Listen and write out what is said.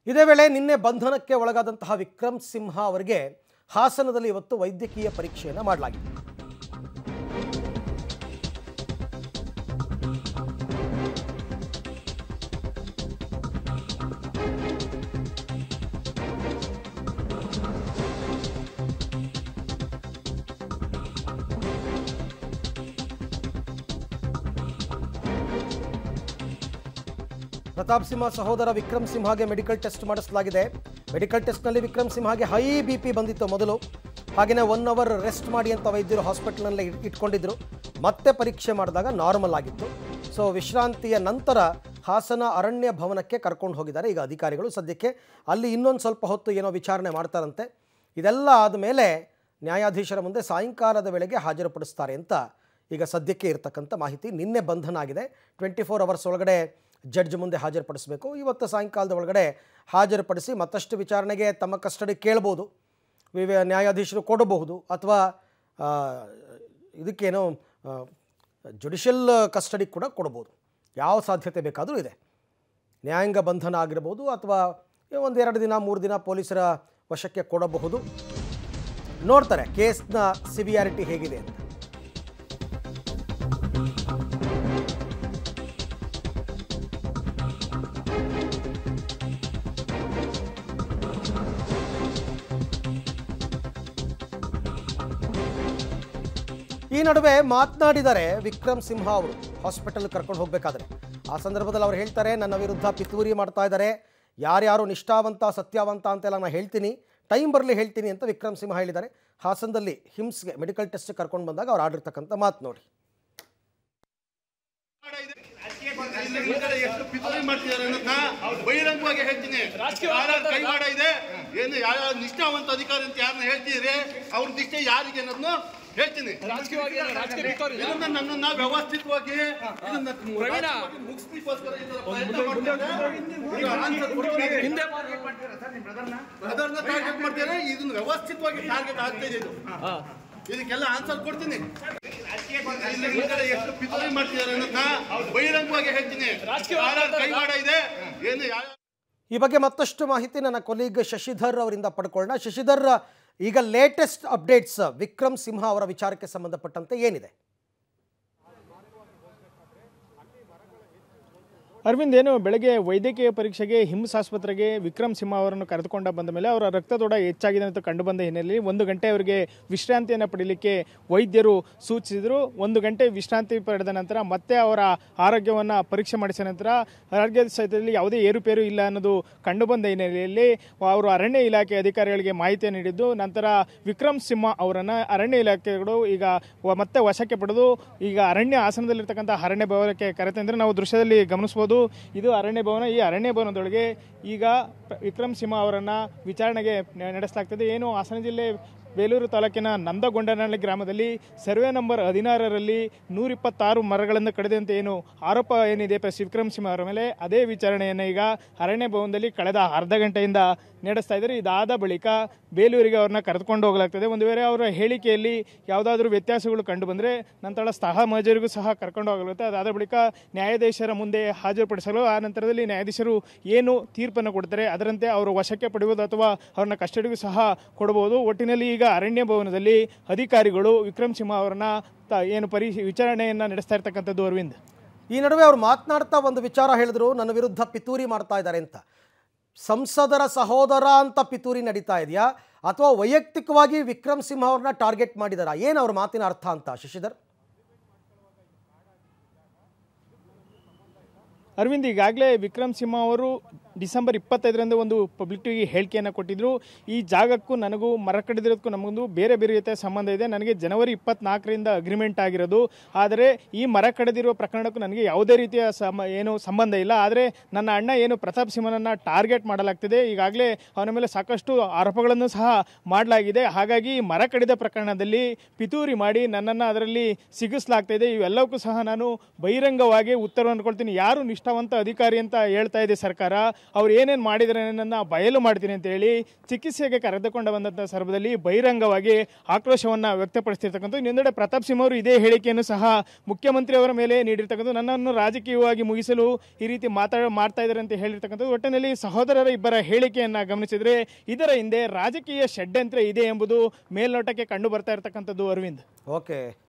ಇದೇ ವೇಳೆ ನಿನ್ನೆ ಬಂಧನಕ್ಕೆ ಒಳಗಾದಂತಹ ವಿಕ್ರಮ್ ಸಿಂಹ ಅವರಿಗೆ ಹಾಸನದಲ್ಲಿ ಇವತ್ತು ವೈದ್ಯಕೀಯ ಪರೀಕ್ಷೆಯನ್ನು ಮಾಡಲಾಗಿದೆ ಪ್ರತಾಪ್ ಸಿಂಹ ಸಹೋದರ ವಿಕ್ರಮ್ ಸಿಂಹಗೆ ಮೆಡಿಕಲ್ ಟೆಸ್ಟ್ ಮಾಡಿಸಲಾಗಿದೆ ಮೆಡಿಕಲ್ ಟೆಸ್ಟ್ನಲ್ಲಿ ವಿಕ್ರಮ್ ಸಿಂಹಗೆ ಹೈ ಬಿ ಪಿ ಬಂದಿತ್ತು ಮೊದಲು ಹಾಗೆಯೇ ಒನ್ ಅವರ್ ರೆಸ್ಟ್ ಮಾಡಿ ಅಂತ ವೈದ್ಯರು ಹಾಸ್ಪಿಟಲ್ನಲ್ಲೇ ಇಟ್- ಇಟ್ಕೊಂಡಿದ್ರು ಮತ್ತೆ ಪರೀಕ್ಷೆ ಮಾಡಿದಾಗ ನಾರ್ಮಲ್ ಆಗಿತ್ತು ಸೊ ವಿಶ್ರಾಂತಿಯ ನಂತರ ಹಾಸನ ಅರಣ್ಯ ಭವನಕ್ಕೆ ಕರ್ಕೊಂಡು ಹೋಗಿದ್ದಾರೆ ಈಗ ಅಧಿಕಾರಿಗಳು ಸದ್ಯಕ್ಕೆ ಅಲ್ಲಿ ಇನ್ನೊಂದು ಸ್ವಲ್ಪ ಹೊತ್ತು ಏನೋ ವಿಚಾರಣೆ ಮಾಡ್ತಾರಂತೆ ಇದೆಲ್ಲ ಆದಮೇಲೆ ನ್ಯಾಯಾಧೀಶರ ಮುಂದೆ ಸಾಯಂಕಾಲದ ವೇಳೆಗೆ ಹಾಜರುಪಡಿಸ್ತಾರೆ ಅಂತ ಈಗ ಸದ್ಯಕ್ಕೆ ಇರತಕ್ಕಂಥ ಮಾಹಿತಿ ನಿನ್ನೆ ಬಂಧನ ಆಗಿದೆ ಟ್ವೆಂಟಿ ಫೋರ್ ಅವರ್ಸ್ ಒಳಗಡೆ ಜಡ್ಜ್ ಮುಂದೆ ಹಾಜರುಪಡಿಸಬೇಕು ಇವತ್ತು ಸಾಯಂಕಾಲದ ಒಳಗಡೆ ಹಾಜರುಪಡಿಸಿ ಮತ್ತಷ್ಟು ವಿಚಾರಣೆಗೆ ತಮ್ಮ ಕಸ್ಟಡಿ ಕೇಳ್ಬೋದು ವಿವ ನ್ಯಾಯಾಧೀಶರು ಕೊಡಬಹುದು ಅಥವಾ ಆ, ಇದಕ್ಕೇನೋ ಜುಡಿಷಿಯಲ್ ಕಸ್ಟಡಿ ಕೂಡ ಕೊಡ್ಬೋದು ಯಾವ ಸಾಧ್ಯತೆ ಬೇಕಾದರೂ ಇದೆ ನ್ಯಾಯಾಂಗ ಬಂಧನ ಆಗಿರ್ಬೋದು ಅಥವಾ ಒಂದೆರಡು ದಿನ ಮೂರು ದಿನ ಪೊಲೀಸರ ವಶಕ್ಕೆ ಕೊಡಬಹುದು ನೋಡ್ತಾರೆ ಕೇಸ್ನ ಸಿವಿಯಾರಿಟಿ ಹೇಗಿದೆ ಅಂತ ಈ ನಡುವೆ ಮಾತನಾಡಿದ್ದಾರೆ ವಿಕ್ರಮ್ ಸಿಂಹ ಅವರು ಹಾಸ್ಪಿಟಲ್ ಕರ್ಕೊಂಡು ಹೋಗಬೇಕಾದ್ರೆ ಆ ಸಂದರ್ಭದಲ್ಲಿ ಅವ್ರು ಹೇಳ್ತಾರೆ ನನ್ನ ವಿರುದ್ಧ ಪಿತೂರಿ ಮಾಡ್ತಾ ಇದ್ದಾರೆ ಯಾರ್ಯಾರು ನಿಷ್ಠಾವಂತ ಸತ್ಯವಂತ ಅಂತೆಲ್ಲ ನಾನು ಹೇಳ್ತೀನಿ ಟೈಮ್ ಬರಲಿ ಹೇಳ್ತೀನಿ ಅಂತ ವಿಕ್ರಮ್ ಸಿಂಹ ಹೇಳಿದ್ದಾರೆ ಹಾಸನದಲ್ಲಿ ಹಿಮ್ಸ್ಗೆ ಮೆಡಿಕಲ್ ಟೆಸ್ಟ್ ಕರ್ಕೊಂಡು ಬಂದಾಗ ಅವ್ರು ಆಡಿರ್ತಕ್ಕಂಥ ಮಾತು ನೋಡಿ ಈ ಕಡೆ ಎಷ್ಟು ಪಿತೂರಿ ಮಾಡ್ತಿದ್ದಾರೆ ಅನ್ನೋದನ್ನ ಬಹಿರಂಗವಾಗಿ ಹೇಳ್ತೀನಿ ಯಾರ್ಯಾರ ಕೈವಾಡ ಇದೆ ಏನು ಯಾವ ನಿಷ್ಠಾವಂತ ಅಧಿಕಾರಿ ಅಂತ ಯಾರನ್ನ ಹೇಳ್ತಿದ್ರೆ ಅವ್ರ ನಿಷ್ಠೆ ಯಾರಿಗೆ ಅನ್ನೋದನ್ನ ಹೇಳ್ತೀನಿ ಇದನ್ನ ನನ್ನನ್ನ ವ್ಯವಸ್ಥಿತವಾಗಿ ಇದನ್ನ ರಾಜಕೀಯವಾಗಿ ಮುಗಿಸ್ಲಿಕ್ಕೋಸ್ಕರ ಇದನ್ನ ಪ್ರಯತ್ನ ಮಾಡ್ತಿದ್ದಾರೆ. ಈಗ answer ಕೊಡ್ತೀನಿ. ಬ್ರದರ್ನ ಟಾರ್ಗೆಟ್ ಮಾಡ್ತಾರೆ ಇದನ್ನ ವ್ಯವಸ್ಥಿತವಾಗಿ ಟಾರ್ಗೆಟ್ ಆಗ್ತಾ ಇದೆ ಇದು ಇದಕ್ಕೆಲ್ಲ ಆನ್ಸರ್ ಕೊಡ್ತೀನಿ ಈ ಕಡೆ ಎಷ್ಟು ಪಿತೂರಿ ಮಾಡ್ತಿದ್ದಾರೆ ಅನ್ನೋದನ್ನ ಬಹಿರಂಗವಾಗಿ ಹೇಳ್ತೀನಿ ಯಾರ್ಯಾರ ಕೈವಾಡ ಇದೆ ಏನು ಯಾವ ಈ ಬಗ್ಗೆ ಮತ್ತಷ್ಟು ಮಾಹಿತಿ ನನ್ನ ಕೊಲೀಗ್ ಶಶಿಧರ್ ಅವರಿಂದ ಪಡ್ಕೊಳ್ಳೋಣ ಶಶಿಧರ್ ಈಗ ಲೇಟೆಸ್ಟ್ ಅಪ್ಡೇಟ್ಸ್ ವಿಕ್ರಮ್ ಸಿಂಹ ಅವರ ವಿಚಾರಕ್ಕೆ ಸಂಬಂಧಪಟ್ಟಂತೆ ಏನಿದೆ ಅರವಿಂದ್ ಏನು ಬೆಳಗ್ಗೆ ವೈದ್ಯಕೀಯ ಪರೀಕ್ಷೆಗೆ ಹಿಮ್ಸ್ ಆಸ್ಪತ್ರೆಗೆ ವಿಕ್ರಮ್ ಸಿಂಹ ಅವರನ್ನು ಕರೆದುಕೊಂಡ ಬಂದ ಮೇಲೆ ಅವರ ರಕ್ತದೊಡ ಹೆಚ್ಚಾಗಿದೆ ಅಂತ ಕಂಡುಬಂದ ಹಿನ್ನೆಲೆಯಲ್ಲಿ ಒಂದು ಗಂಟೆ ಅವರಿಗೆ ವಿಶ್ರಾಂತಿಯನ್ನು ಪಡೀಲಿಕ್ಕೆ ವೈದ್ಯರು ಸೂಚಿಸಿದರು ಒಂದು ಗಂಟೆ ವಿಶ್ರಾಂತಿ ಪಡೆದ ನಂತರ ಮತ್ತೆ ಅವರ ಆರೋಗ್ಯವನ್ನು ಪರೀಕ್ಷೆ ಮಾಡಿಸಿದ ನಂತರ ಆರೋಗ್ಯದ ಸ್ಥಿತಿಯಲ್ಲಿ ಯಾವುದೇ ಏರುಪೇರು ಇಲ್ಲ ಅನ್ನೋದು ಕಂಡುಬಂದ ಹಿನ್ನೆಲೆಯಲ್ಲಿ ಅವರು ಅರಣ್ಯ ಇಲಾಖೆ ಅಧಿಕಾರಿಗಳಿಗೆ ಮಾಹಿತಿ ನೀಡಿದ್ದು ನಂತರ ವಿಕ್ರಮ್ ಸಿಂಹ ಅವರನ್ನು ಅರಣ್ಯ ಇಲಾಖೆಗಳು ಈಗ ವ- ಮತ್ತೆ ವಶಕ್ಕೆ ಪಡೆದು ಈಗ ಅರಣ್ಯ ಆಸನದಲ್ಲಿರ್ತಕ್ಕಂಥ ಅರಣ್ಯ ಭವನಕ್ಕೆ ಕರೆತಂದ್ರೆ ನಾವು ದೃಶ್ಯದಲ್ಲಿ ಗಮನಿಸಬಹುದು ಇದು ಅರಣ್ಯ ಭವನ ಈ ಅರಣ್ಯ ಭವನದೊಳಗೆ ಈಗ ಪ್ರ- ವಿಕ್ರಮ್ ಸಿಂಹ ಅವರನ್ನು ವಿಚಾರಣೆಗೆ ನೆ- ನಡೆಸಲಾಗ್ತದೆ ಏನು ಹಾಸನ ಜಿಲ್ಲೆ ಬೇಲೂರು ತಾಲೂಕಿನ ನಂದಗೊಂಡನಹಳ್ಳಿ ಗ್ರಾಮದಲ್ಲಿ ಸರ್ವೆ ನಂಬರ್ ಹದಿನಾರರಲ್ಲಿ ನೂರಿಪ್ಪತ್ತಾರು ಮರಗಳನ್ನು ಕಡಿದಂತೆ ಏನು ಆರೋಪ ಏನಿದೆ ಪ್ಲಸ್ ವಿಕ್ರಮ್ ಸಿಂಹ ಅವರ ಮೇಲೆ ಅದೇ ವಿಚಾರಣೆಯನ್ನು ಈಗ ಅರಣ್ಯ ಭವನದಲ್ಲಿ ಕಳೆದ ಅರ್ಧ ಗಂಟೆಯಿಂದ ನಡೆಸ್ತಾ ಇದ್ದಾರೆ ಇದಾದ ಬಳಿಕ ಬೇಲೂರಿಗೆ ಅವ್ರನ್ನ ಕರೆದುಕೊಂಡು ಹೋಗಲಾಗ್ತದೆ ಒಂದು ವೇಳೆ ಅವರ ಹೇಳಿಕೆಯಲ್ಲಿ ಯಾವುದಾದ್ರೂ ವ್ಯತ್ಯಾಸಗಳು ಕಂಡು ಬಂದರೆ ನಂತರ ಸ್ಥಳ ಮಹಜರಿಗೂ ಸಹ ಕರ್ಕೊಂಡು ಹೋಗಲಾಗುತ್ತೆ ಅದಾದ ಬಳಿಕ ನ್ಯಾಯಾಧೀಶರ ಮುಂದೆ ಹಾಜರುಪಡಿಸಲು ಆ ನಂತರದಲ್ಲಿ ನ್ಯಾಯಾಧೀಶರು ಏನು ತೀರ್ಪನ್ನು ಕೊಡ್ತಾರೆ ಅದರಂತೆ ಅವರು ವಶಕ್ಕೆ ಪಡೆಯುವುದು ಅಥವಾ ಅವ್ರನ್ನ ಕಸ್ಟಡಿಗೂ ಸಹ ಕೊಡಬಹುದು ಒಟ್ಟಿನಲ್ಲಿ ಈಗ ಅರಣ್ಯ ಭವನದಲ್ಲಿ ಅಧಿಕಾರಿಗಳು ವಿಕ್ರಮ್ ಸಿಂಹ ಅವರನ್ನ ತ- ಏನು ಪರಿ ವಿಚಾರಣೆಯನ್ನು ನಡೆಸ್ತಾ ಇರ್ತಕ್ಕಂಥದ್ದು ಅರವಿಂದ್ ಈ ನಡುವೆ ಅವ್ರು ಮಾತನಾಡ್ತಾ ಒಂದು ವಿಚಾರ ಹೇಳಿದ್ರು ನನ್ನ ವಿರುದ್ಧ ಪಿತೂರಿ ಮಾಡ್ತಾ ಇದ್ದಾರೆ ಅಂತ ಸಂಸದರ ಸಹೋದರ ಅಂತ ಪಿತೂರಿ ನಡೀತಾ ಇದೆಯಾ ಅಥವಾ ವೈಯಕ್ತಿಕವಾಗಿ ವಿಕ್ರಮ್ ಸಿಂಹ ಅವ್ರನ್ನ ಟಾರ್ಗೆಟ್ ಮಾಡಿದಾರಾ ಏನು ಅವ್ರ ಮಾತಿನ ಅರ್ಥ ಅಂತ ಶಶಿಧರ್ ಅರವಿಂದ್ ಈಗಾಗಲೇ ವಿಕ್ರಮ್ ಸಿಂಹ ಅವರು ಡಿಸೆಂಬರ್ ಇಪ್ಪತ್ತೈದರಂದು ಒಂದು ಪಬ್ಲಿಕ್ ಟಿವಿಗೆ ಹೇಳಿಕೆಯನ್ನು ಕೊಟ್ಟಿದ್ದರು ಈ ಜಾಗಕ್ಕೂ ನನಗೂ ಮರ ಕಡಿದಿರೋದಕ್ಕೂ ನಮಗೊಂದು ಬೇರೆ ಬೇರೆ ರೀತಿಯ ಸಂಬಂಧ ಇದೆ ನನಗೆ ಜನವರಿ ಇಪ್ಪತ್ನಾಲ್ಕರಿಂದ ಅಗ್ರಿಮೆಂಟ್ ಆಗಿರೋದು ಆದರೆ ಈ ಮರ ಕಡಿದಿರುವ ಪ್ರಕರಣಕ್ಕೂ ನನಗೆ ಯಾವುದೇ ರೀತಿಯ ಸಮ ಏನು ಸಂಬಂಧ ಇಲ್ಲ ಆದರೆ ನನ್ನ ಅಣ್ಣ ಏನು ಪ್ರತಾಪ್ ಸಿಂಹನನ್ನು ಟಾರ್ಗೆಟ್ ಮಾಡಲಾಗ್ತಿದೆ ಈಗಾಗಲೇ ಅವನ ಮೇಲೆ ಸಾಕಷ್ಟು ಆರೋಪಗಳನ್ನು ಸಹ ಮಾಡಲಾಗಿದೆ ಹಾಗಾಗಿ ಈ ಮರ ಕಡಿದ ಪ್ರಕರಣದಲ್ಲಿ ಪಿತೂರಿ ಮಾಡಿ ನನ್ನನ್ನು ಅದರಲ್ಲಿ ಸಿಗಿಸಲಾಗ್ತಾ ಇದೆ ಇವೆಲ್ಲಕ್ಕೂ ಸಹ ನಾನು ಬಹಿರಂಗವಾಗಿ ಉತ್ತರವನ್ನು ಕೊಡ್ತೀನಿ ಯಾರು ನಿಷ್ಠಾವಂತ ಅಧಿಕಾರಿ ಅಂತ ಹೇಳ್ತಾ ಇದೆ ಸರ್ಕಾರ ಅವ್ರು ಏನೇನು ಮಾಡಿದ್ದಾರೆ ಅನ್ನೋದನ್ನ ಬಯಲು ಮಾಡ್ತೀನಿ ಅಂತ ಹೇಳಿ ಚಿಕಿತ್ಸೆಗೆ ಕರೆದುಕೊಂಡು ಬಂದಂಥ ಸಂದರ್ಭದಲ್ಲಿ ಬಹಿರಂಗವಾಗಿ ಆಕ್ರೋಶವನ್ನು ವ್ಯಕ್ತಪಡಿಸ್ತಿರ್ತಕ್ಕಂಥ ಇನ್ನೊಂದೆಡೆ ಪ್ರತಾಪ್ ಸಿಂಹ ಅವರು ಇದೇ ಹೇಳಿಕೆಯನ್ನು ಸಹ ಮುಖ್ಯಮಂತ್ರಿ ಅವರ ಮೇಲೆ ನೀಡಿರ್ತಕ್ಕಂಥ ನನ್ನನ್ನು ರಾಜಕೀಯವಾಗಿ ಮುಗಿಸಲು ಈ ರೀತಿ ಮಾತಾಡ ಮಾಡ್ತಾ ಇದ್ದಾರೆ ಅಂತ ಹೇಳಿರ್ತಕ್ಕಂಥದ್ದು ಒಟ್ಟಿನಲ್ಲಿ ಸಹೋದರರ ಇಬ್ಬರ ಹೇಳಿಕೆಯನ್ನು ಗಮನಿಸಿದರೆ ಇದರ ಹಿಂದೆ ರಾಜಕೀಯ ಷಡ್ಯಂತ್ರ ಇದೆ ಎಂಬುದು ಮೇಲ್ನೋಟಕ್ಕೆ ಕಂಡು ಬರ್ತಾ ಇರತಕ್ಕಂಥದ್ದು ಅರವಿಂದ್ ಓಕೆ